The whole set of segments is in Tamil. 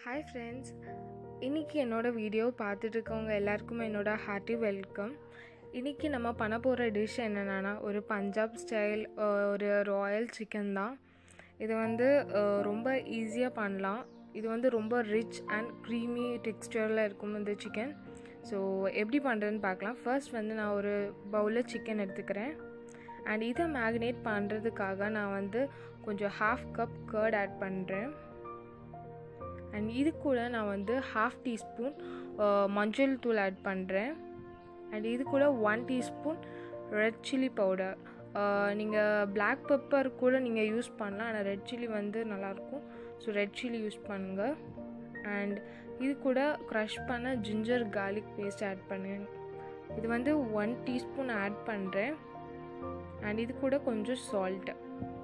ஹாய் ஃப்ரெண்ட்ஸ் இன்றைக்கி என்னோடய வீடியோ பார்த்துட்டு இருக்கவங்க எல்லாருக்குமே என்னோட ஹார்ட்டி வெல்கம் இன்றைக்கி நம்ம பண்ண போகிற டிஷ் என்னென்னா ஒரு பஞ்சாப் ஸ்டைல் ஒரு ராயல் சிக்கன் தான் இது வந்து அஹ், ரொம்ப ஈஸியாக பண்ணலாம் இது வந்து ரொம்ப ரிச் அண்ட் க்ரீமி டெக்ஸ்டரில் இருக்கும் இந்த சிக்கன் ஸோ எப்படி பண்ணுறதுன்னு பார்க்கலாம் ஃபர்ஸ்ட் வந்து நான் ஒரு பவுலில் சிக்கன் எடுத்துக்கிறேன் அண்ட் இதை மேக்னேட் பண்ணுறதுக்காக நான் வந்து கொஞ்சம் ஹாஃப் கப் கர்ட் ஆட் பண்ணுறேன் அண்ட் இது கூட நான் வந்து ஹாஃப் டீஸ்பூன் மஞ்சள் தூள் ஆட் பண்ணுறேன் அண்ட் இது கூட one teaspoon red chilli powder நீங்கள் பிளாக் பெப்பர் கூட நீங்கள் யூஸ் பண்ணலாம் ஆனால் ரெட் சில்லி வந்து நல்லாயிருக்கும் ஸோ ரெட் சில்லி யூஸ் பண்ணுங்கள் அண்ட் இது கூட க்ரஷ் பண்ண ஜிஞ்சர் garlic பேஸ்ட் ஆட் பண்ணுங்க இது வந்து ஒன் டீஸ்பூன் ஆட் பண்ணுறேன் அண்ட் இது கூட கொஞ்சம் சால்ட்டு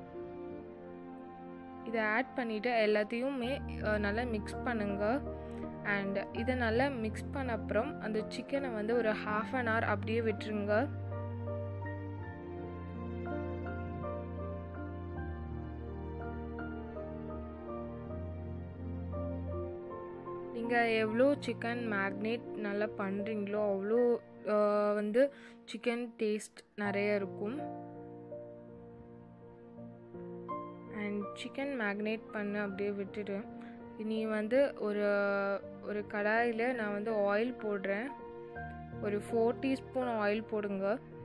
இதை ஆட் பண்ணிவிட்டு எல்லாத்தையுமே அஹ், நல்லா மிக்ஸ் பண்ணுங்க அண்ட் இதை நல்லா மிக்ஸ் பண்ண அப்புறம் அந்த சிக்கனை வந்து ஒரு ஹாஃப் அன் ஹவர் அப்படியே விட்டுருங்க நீங்கள் எவ்வளோ சிக்கன் மேக்னேட் நல்லா பண்ணுறீங்களோ அவ்வளோ அஹ், வந்து சிக்கன் டேஸ்ட் நிறைய இருக்கும் அண்ட் சிக்கன் மேக்னேட் பண்ண அப்படியே விட்டுடு இனி வந்து ஒரு ஒரு கடாயில் நான் வந்து ஆயில் போடுறேன் ஒரு ஃபோர் டீஸ்பூன் ஆயில் போடுங்க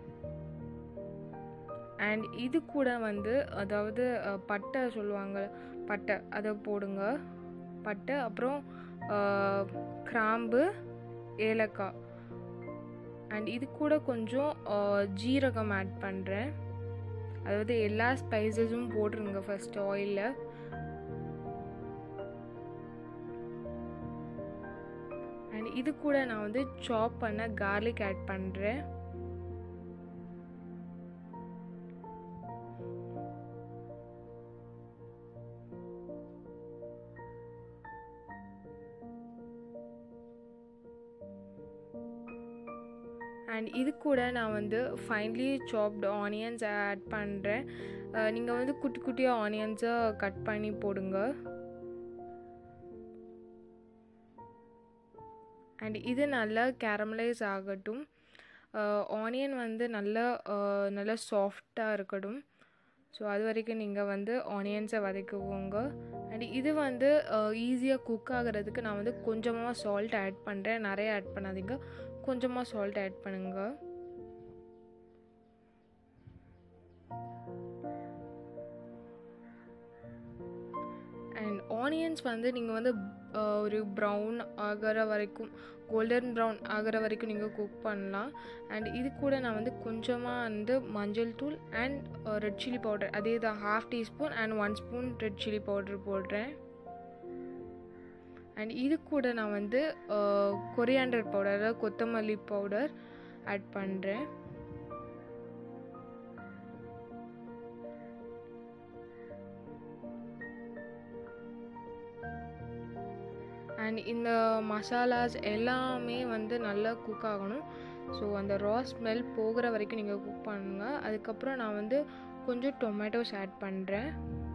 அண்ட் இது கூட வந்து அதாவது அஹ், பட்டை சொல்லுவாங்க பட்டை அதை போடுங்க பட்டை அப்புறம் அஹ், கிராம்பு ஏலக்காய் அண்ட் இது கூட கொஞ்சம் அஹ், ஜீரகம் ஆட் பண்ணுறேன் அதாவது எல்லா ஸ்பைசஸும் போட்டுருங்க ஃபர்ஸ்ட் ஆயிலில் அண்ட் இது கூட நான் வந்து சாப் பண்ண garlic ஆட் பண்ணுறேன் அண்ட் இது கூட நான் வந்து ஃபைன்லி சாப்டு ஆனியன்ஸ் ஆட் பண்ணுறேன் நீங்கள் வந்து குட்டி குட்டியாக ஆனியன்ஸை கட் பண்ணி போடுங்க அண்ட் இது நல்லா கேரமலைஸ் ஆகட்டும் ஆனியன் வந்து நல்லா அஹ், நல்லா சாஃப்டாக இருக்கட்டும் ஸோ அது வரைக்கும் நீங்கள் வந்து ஆனியன்ஸை வதக்குவோங்க அண்ட் இது வந்து ஈஸியாக குக் ஆகிறதுக்கு நான் வந்து கொஞ்சமாக சால்ட் ஆட் பண்ணுறேன் நிறைய ஆட் பண்ணாதீங்க கொஞ்சமாக சால்ட் ஆட் பண்ணுங்க அண்ட் ஆனியன்ஸ் வந்து நீங்கள் வந்து அஹ், ஒரு ப்ரௌன் ஆகிற வரைக்கும் கோல்டன் ப்ரௌன் ஆகிற வரைக்கும் நீங்கள் குக் பண்ணலாம் அண்ட் இது கூட நான் வந்து கொஞ்சமாக வந்து மஞ்சள் தூள் அண்ட் ரெட் சில்லி பவுடர் அதே தான் half teaspoon and one spoon red chilli powder போடுறேன் அண்ட் இது கூட நான் வந்து கொரியாண்டர் பவுடர் அதாவது கொத்தமல்லி பவுடர் ஆட் பண்ணுறேன் அண்ட் இந்த மசாலாஸ் எல்லாமே வந்து நல்லா குக் ஆகணும் ஸோ அந்த ரா ஸ்மெல் போகிற வரைக்கும் நீங்கள் குக் பண்ணுங்கள் அதுக்கப்புறம் நான் வந்து கொஞ்சம் டொமேட்டோஸ் ஆட் பண்ணுறேன்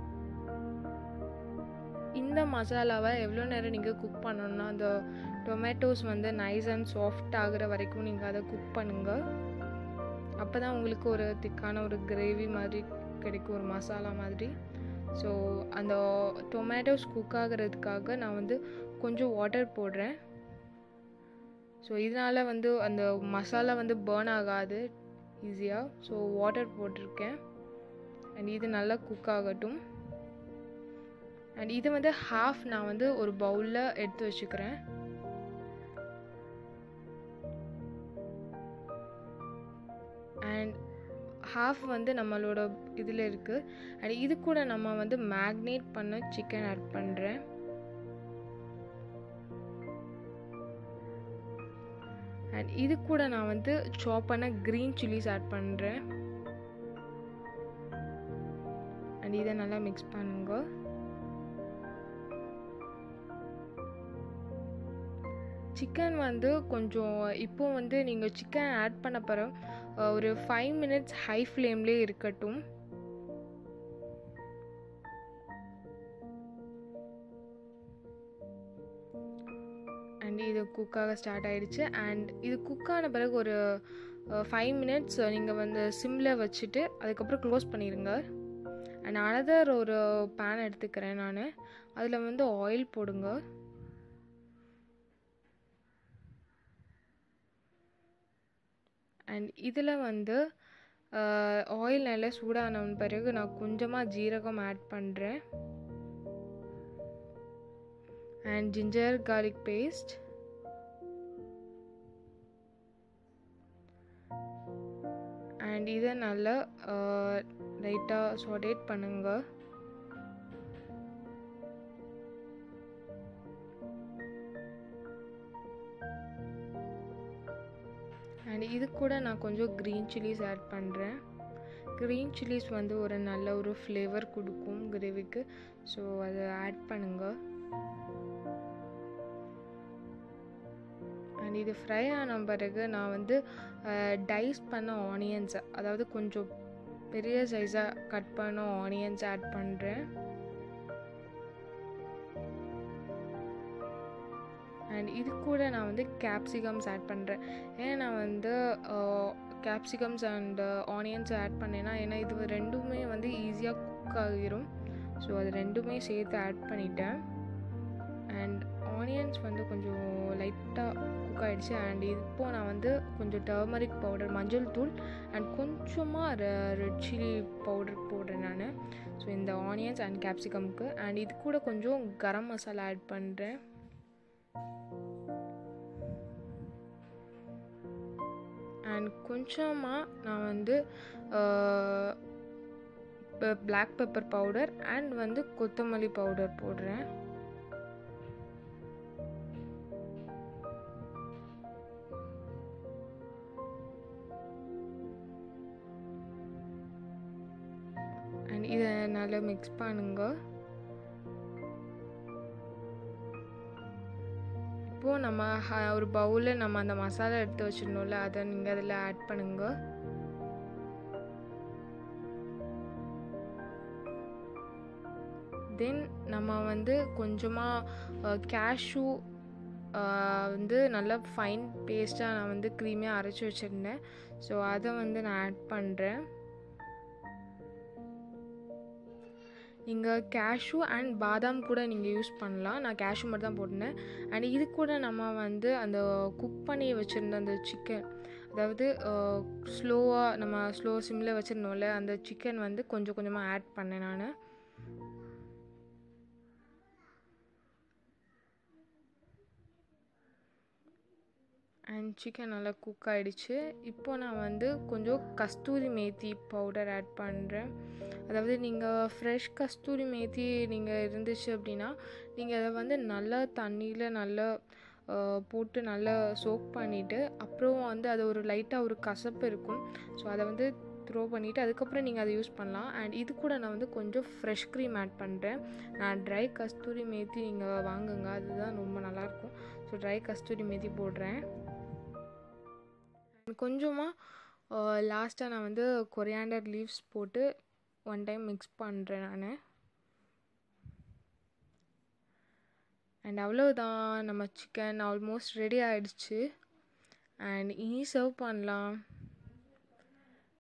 இந்த மசாலாவை எவ்வளோ நேரம் நீங்கள் குக் பண்ணணும்னா அந்த டொமேட்டோஸ் வந்து நைஸ் அண்ட் சாஃப்ட் ஆகுற வரைக்கும் நீங்கள் அதை குக் பண்ணுங்கள் அப்போ தான் உங்களுக்கு ஒரு திக்கான ஒரு கிரேவி மாதிரி கிடைக்கும் ஒரு மசாலா மாதிரி ஸோ அந்த டொமேட்டோஸ் குக் ஆகிறதுக்காக நான் வந்து கொஞ்சம் வாட்டர் போடுறேன் ஸோ இதனால் வந்து அந்த மசாலா வந்து பேர்ன் ஆகாது ஈஸியாக ஸோ வாட்டர் போட்டிருக்கேன் அண்ட் இது நல்லா குக் ஆகட்டும் அண்ட் இது வந்து ஹாஃப் நான் வந்து ஒரு பவுலில் எடுத்து வச்சுக்கிறேன் அண்ட் ஹாஃப் வந்து நம்மளோட இதில் இருக்குது அண்ட் இது கூட நம்ம வந்து மேக்னேட் பண்ண சிக்கன் ஆட் பண்ணுறேன் அண்ட் இது கூட நான் வந்து சாப் பண்ண க்ரீன் சில்லிஸ் ஆட் பண்ணுறேன் அண்ட் இதை நல்லா மிக்ஸ் பண்ணுங்க சிக்கன் வந்து கொஞ்சம் இப்போ வந்து நீங்கள் சிக்கன் ஆட் பண்ண பிறகு அஹ், ஒரு ஃபைவ் மினிட்ஸ் ஹை ஃப்ளேம்லேயே இருக்கட்டும் இது குக்காக ஸ்டார்ட் ஆகிடுச்சு அண்ட் இது குக்கான பிறகு ஒரு ஃபைவ் மினிட்ஸ் நீங்கள் வந்து சிம்மில் வச்சுட்டு அதுக்கப்புறம் க்ளோஸ் பண்ணிடுங்க அண்ட் அனதர் ஒரு பேன் எடுத்துக்கிறேன் நான் அதில் வந்து ஆயில் போடுங்க அண்ட் இதில் வந்து ஆயில் நல்லா சூடான பிறகு நான் கொஞ்சமாக ஜீரகம் ஆட் பண்ணுறேன் and ginger garlic paste and இதை நல்லா லைட்டாக சொடேட் பண்ணுங்க அண்ட் இது கூட நான் கொஞ்சம் க்ரீன் சில்லிஸ் ஆட் பண்ணுறேன் க்ரீன் சில்லிஸ் வந்து ஒரு நல்ல ஒரு ஃப்ளேவர் கொடுக்கும் கிரேவிக்கு ஸோ அதை ஆட் பண்ணுங்கள் அண்ட் இது ஃப்ரை ஆன பிறகு நான் வந்து டைஸ் பண்ண ஆனியன்ஸை அதாவது கொஞ்சம் பெரிய சைஸாக கட் பண்ண ஆனியன்ஸ் ஆட் பண்ணுறேன் அண்ட் இது கூட நான் வந்து கேப்சிகம்ஸ் ஆட் பண்ணுறேன் ஏன் நான் வந்து கேப்சிகம்ஸ் அண்ட் ஆனியன்ஸ் ஆட் பண்ணேன்னா ஏன்னா இது ரெண்டுமே வந்து ஈஸியாக குக் ஆகிரும் ஸோ அது ரெண்டுமே சேர்த்து ஆட் பண்ணிட்டேன் அண்ட் ஆனியன்ஸ் வந்து கொஞ்சம் லைட்டாக குக் ஆகிடுச்சு அண்ட் இப்போது நான் வந்து கொஞ்சம் டர்மரிக் பவுடர் மஞ்சள் தூள் அண்ட் கொஞ்சமாக ரெட் சில்லி பவுடர் போடுறேன் நான் ஸோ இந்த ஆனியன்ஸ் அண்ட் கேப்சிகம்க்கு அண்ட் இது கூட கொஞ்சம் கரம் மசாலா ஆட் பண்ணுறேன் அண்ட் கொஞ்சமாக நான் வந்து பிளாக் பெப்பர் பவுடர் அண்ட் வந்து கொத்தமல்லி பவுடர் போடுறேன் அண்ட் இதை நல்லா மிக்ஸ் பண்ணுங்க இப்போது நம்ம ஒரு பவுலில் நம்ம அந்த மசாலா எடுத்து வச்சிடணும்ல அதை நீங்கள் அதில் ஆட் பண்ணுங்க தென் நம்ம வந்து கொஞ்சமாக கேஷ்யூ வந்து நல்லா ஃபைன் பேஸ்ட்டாக நான் வந்து க்ரீமியாக அரைச்சி வச்சுருந்தேன் ஸோ அதை வந்து நான் ஆட் பண்ணுறேன் நீங்கள் கேஷ்யூ அண்ட் பாதாம் கூட நீங்கள் யூஸ் பண்ணலாம் நான் கேஷ்யூ மட்டும் தான் போட்டிருந்தேன் அண்ட் இது கூட நம்ம வந்து அந்த குக் பண்ணி வச்சுருந்த அந்த சிக்கன் அதாவது ஸ்லோவாக நம்ம ஸ்லோ சிம்மில் வச்சுருந்தோம்ல அந்த சிக்கன் வந்து கொஞ்சம் கொஞ்சமாக ஆட் பண்ணேன் நான் அண்ட் சிக்கன் நல்லா குக் ஆகிடுச்சு இப்போ நான் வந்து கொஞ்சம் கஸ்தூரி மேத்தி பவுடர் ஆட் பண்ணுறேன் அதாவது நீங்கள் ஃப்ரெஷ் கஸ்தூரி மேத்தி நீங்கள் இருந்துச்சு அப்படின்னா நீங்கள் அதை வந்து நல்லா தண்ணியில் நல்லா போட்டு நல்லா சோக் பண்ணிவிட்டு அப்புறம் வந்து அது ஒரு லைட்டாக ஒரு கசப்பு இருக்கும் ஸோ அதை வந்து த்ரோ பண்ணிவிட்டு அதுக்கப்புறம் நீங்கள் அதை யூஸ் பண்ணலாம் அண்ட் இது கூட நான் வந்து கொஞ்சம் ஃப்ரெஷ் க்ரீம் ஆட் பண்ணுறேன் நான் ட்ரை கஸ்தூரி மேத்தி நீங்கள் வாங்குங்க அதுதான் ரொம்ப நல்லாயிருக்கும் ஸோ ட்ரை கஸ்தூரி மேத்தி போடுறேன் கொஞ்சமாக லாஸ்ட்டாக நான் வந்து கொரியாண்டர் லீவ்ஸ் போட்டு ஒன் டைம் மிக்ஸ் பண்ணுறேன் நான் அண்ட் அவ்வளோதான் நம்ம சிக்கன் ஆல்மோஸ்ட் ரெடி ஆகிடுச்சு அண்ட் இனி சர்வ் பண்ணலாம்